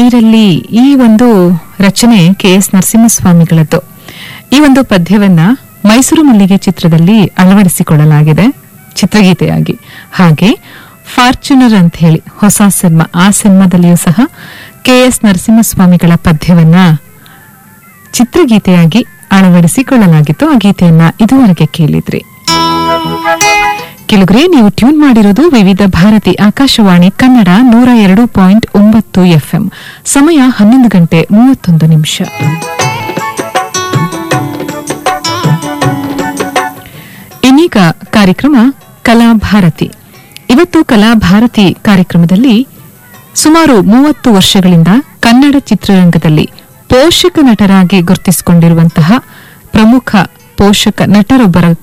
ನೀರಲ್ಲಿ ಈ ಒಂದು ರಚನೆ ಕೆ ಎಸ್ ನರಸಿಂಹಸ್ವಾಮಿಗಳದ್ದು ಈ ಒಂದು ಪದ್ಯವನ್ನ ಮೈಸೂರು ಮಲ್ಲಿಗೆ ಚಿತ್ರದಲ್ಲಿ ಅಳವಡಿಸಿಕೊಳ್ಳಲಾಗಿದೆ ಚಿತ್ರಗೀತೆಯಾಗಿ ಹಾಗೆ ಫಾರ್ಚುನರ್ ಅಂತ ಹೇಳಿ ಹೊಸ ಸಿನಿಮಾ ಆ ಸಿನಿಮಾದಲ್ಲಿಯೂ ಸಹ ಕೆ ಎಸ್ ನರಸಿಂಹಸ್ವಾಮಿಗಳ ಪದ್ಯವನ್ನ ಚಿತ್ರಗೀತೆಯಾಗಿ ಅಳವಡಿಸಿಕೊಳ್ಳಲಾಗಿತ್ತು ಆ ಗೀತೆಯನ್ನ ಇದುವರೆಗೆ ಕೇಳಿದ್ರಿ ಕೆಲಗ್ರೆ ನೀವು ಟ್ಯೂನ್ ಮಾಡಿರೋದು ವಿವಿಧ ಭಾರತಿ ಆಕಾಶವಾಣಿ ಕನ್ನಡ ನೂರ ಎರಡು ಪಾಯಿಂಟ್ ಒಂಬತ್ತು ಎಫ್ಎಂ ಸಮಯ ಹನ್ನೊಂದು ಗಂಟೆ ಮೂವತ್ತೊಂದು ನಿಮಿಷ ಇನ್ನೀಗ ಕಾರ್ಯಕ್ರಮ ಕಲಾಭಾರತಿ ಇವತ್ತು ಕಲಾಭಾರತಿ ಕಾರ್ಯಕ್ರಮದಲ್ಲಿ ಸುಮಾರು ಮೂವತ್ತು ವರ್ಷಗಳಿಂದ ಕನ್ನಡ ಚಿತ್ರರಂಗದಲ್ಲಿ ಪೋಷಕ ನಟರಾಗಿ ಗುರುತಿಸಿಕೊಂಡಿರುವಂತಹ ಪ್ರಮುಖ ಪೋಷಕ ನಟರೊಬ್ಬರ